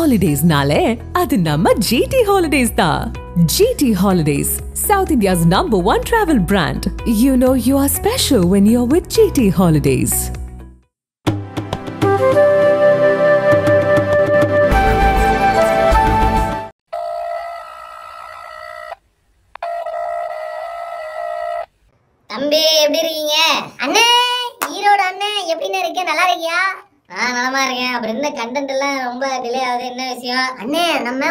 ஹாலிடேஸ்னாலே அது நம்ம ஜிடி ஹாலிடேஸ் தான் G T Holidays South India's number one travel brand you know you are special when you are with G T Holidays தம்பி எப்படி இருக்கீங்க அண்ணே ஈரோடு அண்ணே எப்படிண்ணே இருக்க நல்லா இருக்கியா ஆ நலமா இருக்கேன் அப்புறம் என்ன கண்டென்ட் எல்லாம் ரொம்ப டிலே ஆகுது என்ன விஷயம் அண்ணே நம்ம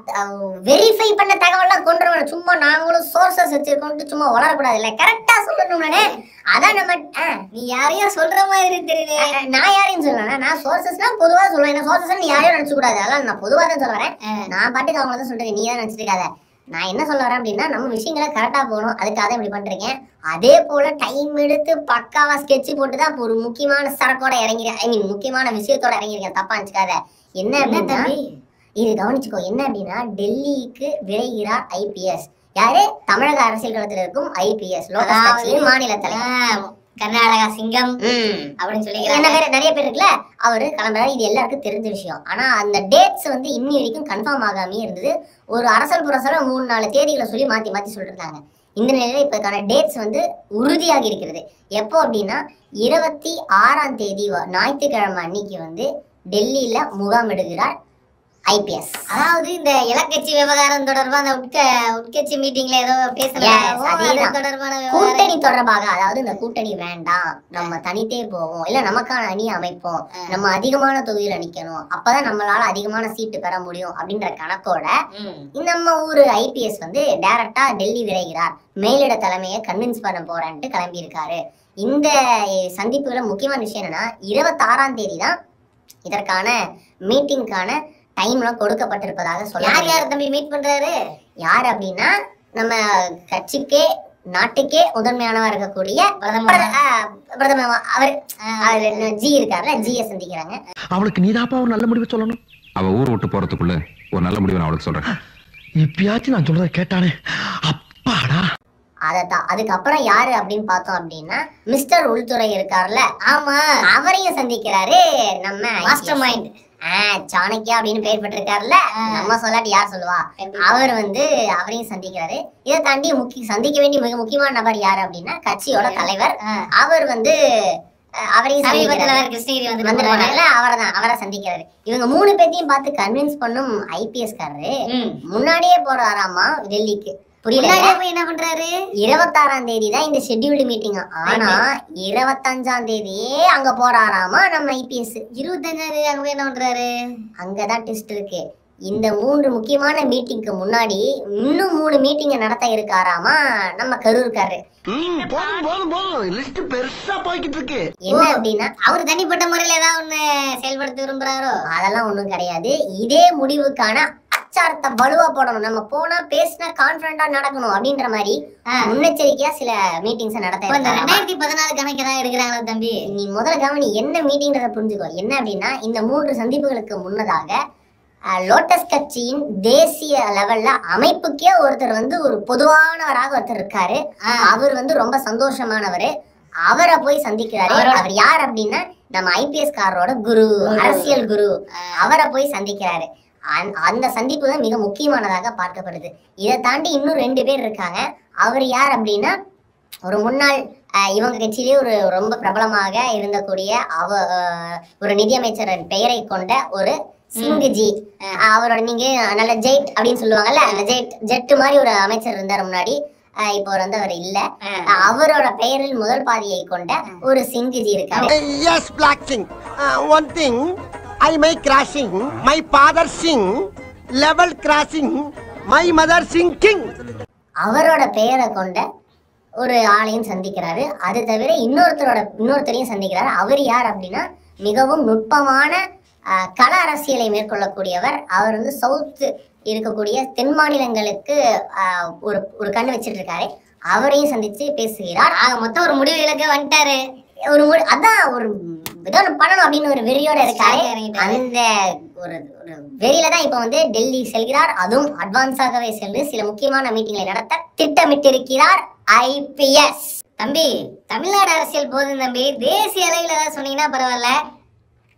வெரிஃபை பண்ண தகவல்லாம் கொண்டு வரணும் சும்மா நாங்களும் சோர்சஸ் வச்சிருக்கோம்ட்டு சும்மா வளரக்கூடாது இல்ல கரெக்டா சொல்லணும்னே அதான் நம்ம ஆ, நீ யாரையோ சொல்ற மாதிரி தெரியுது நான் யாரையும் சொல்லலாம் நான் சோர்சஸ்னா பொதுவா சொல்லுவேன் என்ன சோர்சஸ் நீ யாரையும் நினைச்சு கூடாது அதெல்லாம் நான் பொதுவா தான் சொல்ல வரேன் நான் பாட்டுக்கு அவங்கள தான் சொல்றேன் நீ தான் நினைச்சிட்டு இருக்காத நான் என்ன சொல்ல வரேன் அப்படின்னா நம்ம விஷயங்களை கரெக்டாக போகணும் அதுக்காக தான் இப்படி பண்ணிருக்கேன் அதே போல டைம் எடுத்து பக்காவா ஸ்கெட்ச் போட்டு தான் இப்போ ஒரு முக்கியமான சரக்கோட இறங்கிறேன் ஐ மீன் முக்கியமான விஷயத்தோட இறங்கிருக்கேன் தப்பா நினச்சிக்காத என்ன அப்படின்னா இது கவனிச்சுக்கோ என்ன அப்படின்னா டெல்லிக்கு விரைகிறார் ஐபிஎஸ் யாரு தமிழக அரசியல் களத்தில் இருக்கும் ஐபிஎஸ் லோகஸ் கட்சியின் மாநில தலைவர் கர்நாடகா சிங்கம் அப்படின்னு சொல்லி என்ன பேர் நிறைய பேர் இருக்குல்ல அவரு கிளம்புறாரு இது எல்லாருக்கும் தெரிஞ்ச விஷயம் ஆனா அந்த டேட்ஸ் வந்து இன்னி வரைக்கும் கன்ஃபார்ம் ஆகாமே இருந்தது ஒரு அரசல் புரசல மூணு நாலு தேதிகளை சொல்லி மாத்தி மாத்தி சொல்லிருந்தாங்க இந்த நிலையில இப்பக்கான டேட்ஸ் வந்து உறுதியாகி இருக்கிறது எப்போ அப்படின்னா இருபத்தி ஆறாம் தேதி வ- ஞாயிற்றுக்கிழமை அன்னைக்கு வந்து டெல்லியில முகாமிடுகிறார் ஐபிஎஸ் அதாவது இந்த இலக்கட்சி விவகாரம் தொடர்பா அந்த உட்க உட்கட்சி மீட்டிங்ல ஏதோ Yes, பேசுறாங்க அதேதான். தொடர்பான கூட்டணி விவகாரம் தொடர்பாக அதாவது இந்த கூட்டணி வேண்டாம் நம்ம தனித்தே போவோம் இல்ல நமக்கான அணி அமைப்போம் நம்ம அதிகமான தொகுதியில நிக்கணும் அப்பதான் நம்மளால அதிகமான சீட்டு பெற முடியும் அப்படின்ற கணக்கோட ம். நம்ம ஊரு ஐபிஎஸ் வந்து டைரக்டா டெல்லி விரைகிறார் மேலிட தலைமையை கன்வின்ஸ் பண்ண போறேன்ட்டு கிளம்பி இருக்காரு இந்த சந்திப்புல முக்கியமான விஷயம் என்னன்னா இருபத்தாறாம் தேதி தான் இதற்கான மீட்டிங்கான டைம்லாம் கொடுக்கப்பட்டிருப்பதாக யார் சொல்ல யார் தம்பி மீட் பண்றாரு யார் அப்படின்னா நம்ம கட்சிக்கே நாட்டுக்கே முதன்மையானவா இருக்கக்கூடிய பிரதமர். பிரத- ஆ, பிரதமர் அவர் அவர் ஜி இருக்காருல்ல ஜியை சந்திக்கிறாங்க அவளுக்கு நீதாப்பா ஒரு நல்ல முடிவு சொல்லணும் அவ ஊர் விட்டு போறதுக்குள்ள ஒரு நல்ல முடிவை நான் அவளுக்கு சொல்றேன் இப்பயாச்சும் நான் சொல்றத கேட்டானே அப்பாடா அதத்தான் அதுக்கப்புறம் யாரு அப்படின்னு பார்த்தோம் அப்படின்னா மிஸ்டர் உள்துறை இருக்காருல்ல ஆமா அவரையும் சந்திக்கிறாரு நம்ம மாஸ்டர் மைண்ட் சாணக்கியா அப்படின்னு பெயர் பெற்றிருக்காருல்ல நம்ம சொல்லாட்டி யார் சொல்லுவா அவர் வந்து அவரையும் சந்திக்கிறாரு இதை தாண்டி முக்கிய சந்திக்க வேண்டிய மிக முக்கியமான நபர் யாரு அப்படின்னா கட்சியோட தலைவர் அவர் வந்து அஹ், அவரையும் சமீபத்துல சந்திக்கிறாரு. வேற கிருஷ்ணகிரி வந்து வந்து போனாங்கல்ல அவரை தான் அவரை சந்திக்கிறாரு இவங்க மூணு பேத்தையும் பார்த்து கன்வின்ஸ் பண்ணும் ஐபிஎஸ் காரரு முன்னாடியே போறாராமா டெல்லிக்கு புரியல முன்னாடியே போய் என்ன பண்றாரு இருபத்தாறாம் தேதி தான் இந்த ஷெட்யூல்டு மீட்டிங் ஆனா இருபத்தஞ்சாம் தேதியே அங்க போறாராமா நம்ம ஐபிஎஸ் இருபத்தஞ்சாவது அங்க போய் என்ன பண்றாரு அங்கதான் டெஸ்ட் இருக்கு இந்த மூன்று முக்கியமான மீட்டிங்க்கு முன்னாடி இன்னும் மூணு மீட்டிங்க நடத்த இருக்காராமா நம்ம கரூர்காரு போதும் போதும் போதும் லிஸ்ட் பெருசா போய்கிட்டு இருக்கு என்ன அப்படின்னா அவர் தனிப்பட்ட முறையில ஏதாவது ஒண்ணு செயல்படுத்த விரும்புறாரோ அதெல்லாம் ஒண்ணும் கிடையாது இதே முடிவுக்கான அச்சாரத்தை வலுவா போடணும் நம்ம போனா பேசினா கான்பிடண்டா நடக்கணும் அப்படின்ற மாதிரி முன்னெச்சரிக்கையா சில மீட்டிங்ஸ் நடத்த இப்ப இந்த இருக்காராமா. ரெண்டாயிரத்தி பதினாலு கணக்கு தான் எடுக்கிறாங்களா தம்பி நீ முதல்ல கவனி என்ன மீட்டிங்கிறத புரிஞ்சுக்கோ என்ன அப்படின்னா இந்த மூன்று சந்திப்புகளுக்கு முன்னதாக அஹ், லோட்டஸ் கட்சியின் தேசிய லெவல்ல அமைப்புக்கே ஒருத்தர் வந்து ஒரு பொதுவானவராக ஒருத்தர் இருக்காரு அவர் வந்து ரொம்ப சந்தோஷமானவர் அவரை போய் சந்திக்கிறாரு அவர் யார் அப்படின்னா நம்ம ஐபிஎஸ் காரரோட குரு அரசியல் குரு அவரை போய் சந்திக்கிறாரு அந்த- அந்த சந்திப்பு தான் மிக முக்கியமானதாக பார்க்கப்படுது இதை தாண்டி இன்னும் ரெண்டு பேர் இருக்காங்க அவர் யார் அப்படின்னா ஒரு முன்னாள் அஹ், இவங்க கட்சியிலே ஒரு ரொம்ப பிரபலமாக இருந்தக்கூடிய அவ அஹ், ஒரு நிதியமைச்சரின் பெயரை கொண்ட ஒரு சிங்குஜி அஹ், அவரோட நீங்க நல்ல ஜெயிட் அப்படின்னு சொல்லுவாங்கல்ல அந்த ஜெயிட் ஜெட் மாதிரி ஒரு அமைச்சர் இருந்தார் முன்னாடி அஹ், இப்போ அவர் வந்து அவர் இல்ல அஹ், அவரோட பெயரில் முதல் பாதியை கொண்ட ஒரு சிங்குஜி இருக்காரு Yes, Black King. Uh, one thing, I may crashing, my father sing, level crashing, my mother sing king. அவரோட பெயரை கொண்ட ஒரு ஆளையும் சந்திக்கிறாரு அது தவிர இன்னொருத்தரோட இன்னொருத்தரையும் சந்திக்கிறாரு அவர் யார் அப்படின்னா மிகவும் நுட்பமான ஆஹ், கள அரசியலை மேற்கொள்ளக்கூடியவர் அவர் வந்து சவுத் இருக்கக்கூடிய தென் மாநிலங்களுக்கு ஆஹ், ஒரு ஒரு கண்ணு வச்சிட்டு இருக்காரு அவரையும் சந்திச்சு பேசுகிறார் ஆக மொத்தம் ஒரு முடிவு இலக்க வந்துட்டாரு ஒரு மு- அதான் ஒரு ஏதோ ஒண்ணு பண்ணணும் அப்படின்னு ஒரு வெறியோட இருக்காரு Strong ஆ இறங்கிட்டாரு. அந்த ஒரு ஒரு வெறியில தான் இப்ப வந்து டெல்லி செல்கிறார் அதுவும் அட்வான்ஸாகவே சென்று சில முக்கியமான மீட்டிங்களை நடத்த திட்டமிட்டிருக்கிறார் ஐபிஎஸ் தம்பி தமிழ்நாடு அரசியல் போதும் தம்பி தேசிய அளவில் ஏதாவது சொன்னீங்கன்னா பரவாயில்ல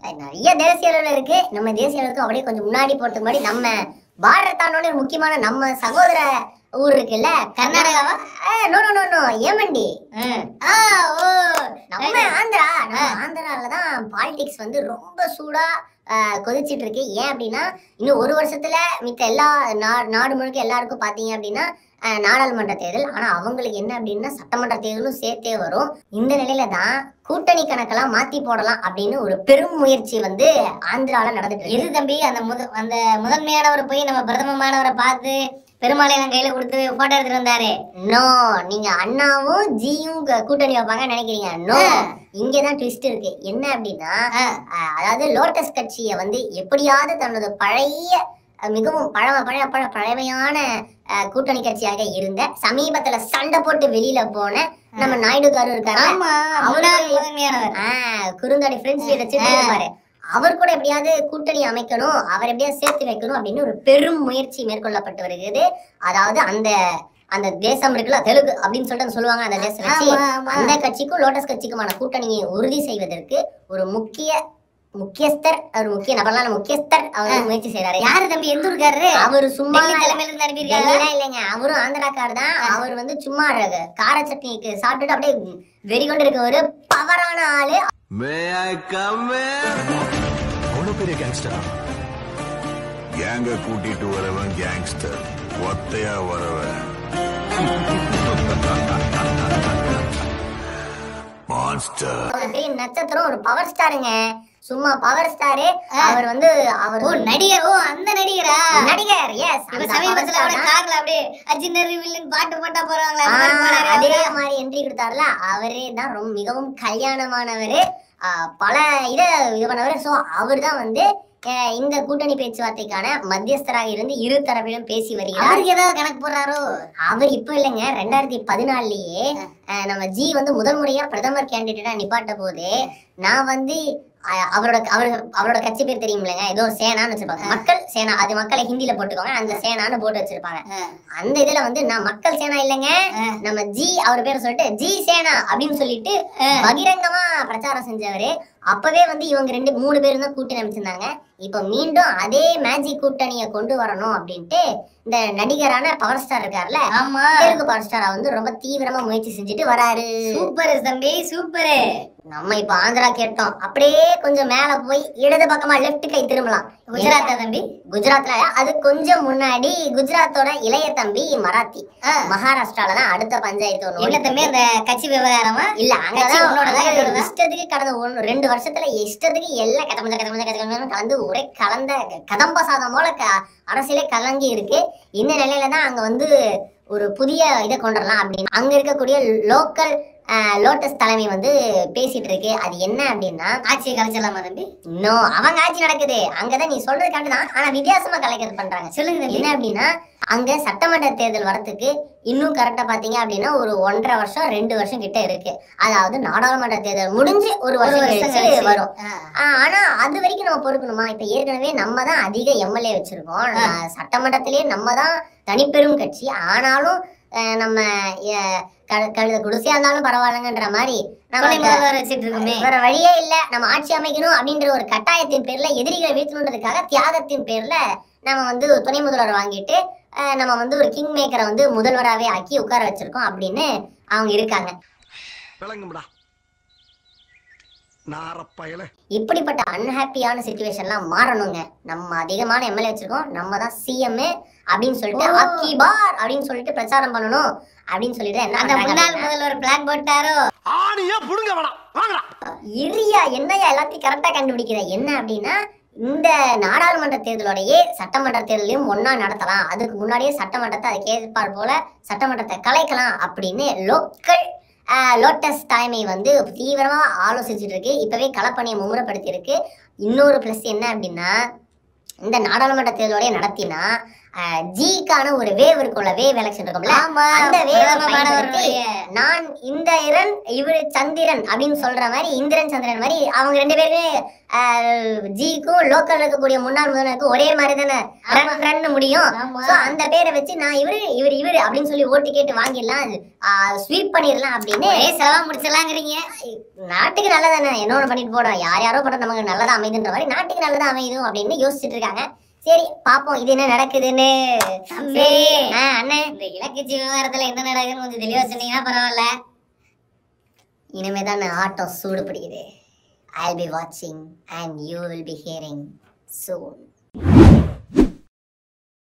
அஹ் நிறைய தேசிய அளவில் இருக்கு நம்ம தேசிய அளவுக்கு அப்படியே கொஞ்சம் முன்னாடி போறதுக்கு முன்னாடி நம்ம பார்டர் தாண்டோட ஒரு முக்கியமான நம்ம சகோதர ஊர் இருக்குல்ல கர்நாடகாவா நோ நோ நோ நோ ஏமண்டி ஆ ஓ நம்ம ஆந்திரா நம்ம ஆந்திரால தான் பாலிடிக்ஸ் வந்து ரொம்ப சூடா அஹ், கொதிச்சிட்டு இருக்கு ஏன் அப்படின்னா இன்னும் ஒரு வருஷத்துல மித்த எல்லா நா- நாடு முழுக்க எல்லாருக்கும் பாத்தீங்க அப்படின்னா அஹ், நாடாளுமன்ற தேர்தல் ஆனா அவங்களுக்கு என்ன அப்படின்னா சட்டமன்ற தேர்தலும் சேர்த்தே வரும் இந்த நிலையில தான் கூட்டணி கணக்கெல்லாம் மாத்தி போடலாம் அப்படின்னு ஒரு பெரும் முயற்சி வந்து ஆந்திரால நடந்துட்டு இருக்கு எது தம்பி அந்த முத அந்த முதன்மையானவரை போய் நம்ம பிரதமமானவரை பார்த்து பெருமாளையன் கையில கொடுத்து போட்டோ எடுத்துட்டு வந்தாரு நோ நீங்க அண்ணாவும் ஜியும் க- கூட்டணி வைப்பாங்கன்னு நினைக்கிறீங்க நோ இங்கதான் ட்விஸ்ட் இருக்கு என்ன அப்படின்னா அஹ், அதாவது லோட்டஸ் கட்சியை வந்து எப்படியாவது தன்னோட பழைய அஹ், மிகவும் பழம பழைய பழ பழமையான அஹ், கூட்டணி கட்சியாக இருந்த சமீபத்துல சண்டை போட்டு வெளியில போன நம்ம நாயுடுகாரு இருக்காரு ஆமா முன்னாள் முதன்மையானவர் ஆஹ் குறுந்தாடி ஃப்ரெண்ட்ஸ் வச்சுட்டு இருப்பாரு அவர் கூட எப்படியாவது கூட்டணி அமைக்கணும் அவர் எப்படியாவது சேர்த்து வைக்கணும் அப்படின்னு ஒரு பெரும் முயற்சி மேற்கொள்ளப்பட்டு வருகிறது அதாவது அந்த அந்த தேசம் இருக்குல்ல தெலுங்கு அப்படின்னு சொல்லிட்டு சொல்லுவாங்க அந்த தேச கட்சி ஆமா, ஆமா. அந்த கட்சிக்கும் லோட்டஸ் கட்சிக்குமான கூட்டணியை உறுதி செய்வதற்கு ஒரு முக்கிய முக்கியஸ்தர் ஒரு முக்கிய நபர்லாம் முக்கியஸ்தர் அவர் வந்து முயற்சி செய்யறாரு யாரு தம்பி எந்த ஊருக்காரரு அவர் சும்மா டெல்லி தலைமையில இருந்து அனுப்பியிருக்காரு டெல்லிலாம் இல்லைங்க அவரும் ஆந்திராக்கார் தான் அவர் வந்து சும்மா ர- கார சட்னிக்கு சாப்பிட்டுட்டு அப்படியே வெறி கொண்டு இருக்க ஒரு பவரான ஆளு மே ஐ கம் அவ்வளவு பெரிய கேங்ஸ்டரா கேங்க கூட்டிட்டு வரவன் கேங்ஸ்டர் ஒத்தையா வரவன் மான்ஸ்டர் ஒரு பெரிய நட்சத்திரம் ஒரு பவர் ஸ்டாருங்க சும்மா பவர் ஸ்டாரு அவர் வந்து அவர் ஓ நடிகர் ஓ அந்த நடிகரா நடிகர் எஸ் இப்ப சமீபத்துல அவட கார்ல அப்படியே அஜினர் வில்லன் பாட்டு பாட்டா போறாங்களா அந்த மாதிரி ஆஹ், போனாரு அதே அவரா? மாதிரி என்ட்ரி கொடுத்தாருல அவரே தான் ரொம்ப மிகவும் கல்யாணமானவரு ஆஹ், பல இத இது பண்ணவர் சோ அவர் தான் வந்து அஹ், இந்த கூட்டணி பேச்சுவார்த்தைக்கான மத்தியஸ்தராக இருந்து இரு தரப்பிலும் பேசி வருகிறார் அவருக்கு ஏதாவது கணக்கு போடுறாரோ அவர் இப்ப இல்லைங்க ரெண்டாயிரத்தி பதினாலுலயே அஹ், நம்ம ஜி வந்து முதல் முறையா பிரதமர் கேண்டிடேட்டா நிப்பாட்ட போது நான் வந்து அஹ், அவரோட அவர் அவரோட கட்சி பேர் தெரியுமில்லைங்க ஏதோ சேனான்னு வச்சிருப்பாங்க மக்கள் சேனா அது மக்களை ஹிந்தில போட்டுக்கோங்க அந்த சேனான்னு போட்டு வச்சிருப்பாங்க அந்த இதுல வந்து நான் மக்கள் சேனா இல்லைங்க நம்ம ஜி அவர் பேரை சொல்லிட்டு ஜி சேனா அப்படின்னு சொல்லிட்டு பகிரங்கமா பிரச்சாரம் செஞ்சவரு அப்பவே வந்து இவங்க ரெண்டு மூணு பேரும் தான் கூட்டணி அமைச்சிருந்தாங்க இப்ப மீண்டும் அதே மேஜிக் கூட்டணியை கொண்டு வரணும் அப்படின்ட்டு இந்த நடிகரான பவர் ஸ்டார் இருக்கார்ல ஆமா தெலுங்கு பவர் ஸ்டாரா வந்து ரொம்ப தீவிரமா முயற்சி செஞ்சுட்டு வராரு சூப்பர் தம்பி சூப்பர் நம்ம இப்ப ஆந்திரா கேட்டோம் அப்படியே கொஞ்சம் மேல போய் இடது பக்கமா லெஃப்ட் கை திரும்பலாம் குஜராத்தா தம்பி குஜராத்ல அது கொஞ்சம் முன்னாடி குஜராத்தோட இளைய தம்பி மராத்தி மகாராஷ்டிரால தான் அடுத்த பஞ்சாயத்து ஒண்ணு என்ன தம்பி அந்த கட்சி விவகாரமா இல்ல கட்சி அங்கதான் உன்னோடதா, அதாவது என்னோடதா? இஷ்டத்துக்கு கடந்த ஒண்ணு ரெண்டு வருஷத்துல இஷ்டத்துக்கு எல்லாம் கதமஞ்ச கதமஞ்ச கதமஞ்ச கலந்து ஒரே கலந்த கதம்ப சாதம் போல க- அரசியலே கலங்கி இருக்கு இந்த நிலையில தான் அங்க வந்து ஒரு புதிய இதை கொண்டு வரலாம் அப்படின்னு அங்க இருக்கக்கூடிய லோக்கல் லோட்டஸ் தலைமை வந்து பேசிட்டு இருக்கு அது என்ன அப்படின்னா ஆட்சியை கலைச்சிடலாமா தம்பி இன்னும் அவங்க ஆட்சி நடக்குது அங்கதான் நீ சொல்றது கரெக்ட் தான் ஆனா வித்தியாசமா கலைக்கிறது பண்றாங்க சொல்லுங்க என்ன அப்படின்னா அங்க சட்டமன்ற தேர்தல் வரத்துக்கு இன்னும் கரெக்டா பாத்தீங்க அப்படின்னா ஒரு ஒன்றரை வருஷம் ரெண்டு வருஷம் கிட்ட இருக்கு அதாவது நாடாளுமன்ற தேர்தல் முடிஞ்சு ஒரு வருஷம் வருஷம் கழிச்சு கழிச்சு. வரும் ஆஹ் ஆனா அது வரைக்கும் நம்ம பொறுக்கணுமா இப்ப ஏற்கனவே நம்ம தான் அதிக எம்எல்ஏ வச்சிருக்கோம் ஆஹ் சட்டமன்றத்திலேயே நம்ம தான் தனிப்பெரும் கட்சி ஆனாலும் ஆஹ் நம்ம அஹ், க- கழுத குடிசையா இருந்தாலும் பரவாயில்லங்கன்ற மாதிரி நம்ம துணை இந்த- முதல்வர் வச்சிட்டு இருக்கோமே வேற வழியே இல்ல நம்ம ஆட்சி அமைக்கணும் அப்படின்ற ஒரு கட்டாயத்தின் பேர்ல எதிரிகளை வீழ்த்தணுன்றதுக்காக தியாகத்தின் பேர்ல நம்ம வந்து ஒரு துணை முதல்வர் வாங்கிட்டு அஹ், நம்ம வந்து ஒரு கிங் மேக்கரை வந்து முதல்வராகவே ஆக்கி உட்கார வச்சிருக்கோம் அப்படின்னு அவங்க இருக்காங்க விளங்கும்டா நாரப்பயல இப்படிப்பட்ட அன்ஹாப்பியான சுச்சுவேஷன்லாம் மாறணுங்க நம்ம அதிகமான எம்எல்ஏ வச்சிருக்கோம் நம்ம தான் சிஎம் அப்படின்னு சொல்லிட்டு ஓ. அக்கி பார் அப்படின்னு சொல்லிட்டு பிரச்சாரம் பண்ணணும் அப்படின்னு சொல்லிட்டு என்ன அந்த பண்றாங்க முன்னாள் அப்படின்னா, முதல்வர் பிளான் போட்டாரோ ஆணியா புடுங்க வேணாம் வாங்கடா இரியா என்னையா எல்லாத்தையும் கரெக்டா கண்டுபிடிக்கிற என்ன அப்படின்னா இந்த நாடாளுமன்ற தேர்தலோடயே சட்டமன்ற தேர்தலையும் ஒண்ணா நடத்தலாம் அதுக்கு முன்னாடியே சட்டமன்றத்தை அதுக்கு ஏற்பாடு போல சட்டமன்றத்தை கலைக்கலாம் அப்படின்னு லோக்கல் லோட்டஸ் தலைமை வந்து தீவிரமா ஆலோசிச்சுட்டு இருக்கு இப்பவே களப்பணியை மும்முரப்படுத்தி இருக்கு இன்னொரு பிளஸ் என்ன அப்படின்னா இந்த நாடாளுமன்ற தேர்தலோடய நடத்தினா ஜிக்கான ஒரு வேவ் இருக்கும்ல வேவ் எலெக்ஷன் இருக்கும்ல ஆமா, அந்த வேவ் பிரதமமானவருடைய நான் இந்திரன் இவரு சந்திரன் அப்படின்னு சொல்ற மாதிரி இந்திரன் சந்திரன் மாதிரி அவங்க ரெண்டு பேருமே ஜிக்கும் லோக்கல் இருக்கக்கூடிய முன்னாள் முதல்வருக்கும் ஒரே மாதிரி தானே ரன் ரன் முடியும் ஆமா. So, அந்த பேரை வச்சு நான் இவரு இவர் இவரு அப்படின்னு சொல்லி ஓட்டு கேட்டு வாங்கிடலாம் ஸ்வீப் பண்ணிடலாம் அப்படின்னு ஒரே செலவா முடிச்சிடலாங்கிறீங்க நாட்டுக்கு நல்லதானே என்ன ஒண்ணு பண்ணிட்டு போறோம் யார் யாரோ படம் நமக்கு நல்லதா அமைதுன்ற மாதிரி நாட்டுக்கு நல்லதா அமையும் அப்படின்னு யோசிச்சுட்டு இருக்காங்க சரி பாப்போம் இது என்ன நடக்குதுன்னு தம்பி. சரி, ஆ, அண்ணே இந்த இலக்கிய விவகாரத்துல என்ன நடக்குதுன்னு கொஞ்சம் தெளிவா சொன்னீங்கன்னா பரவாயில்ல இனிமே தான் ஆட்டம் சூடு பிடிக்குது ஐ பி வாட்சிங் and you will be hearing soon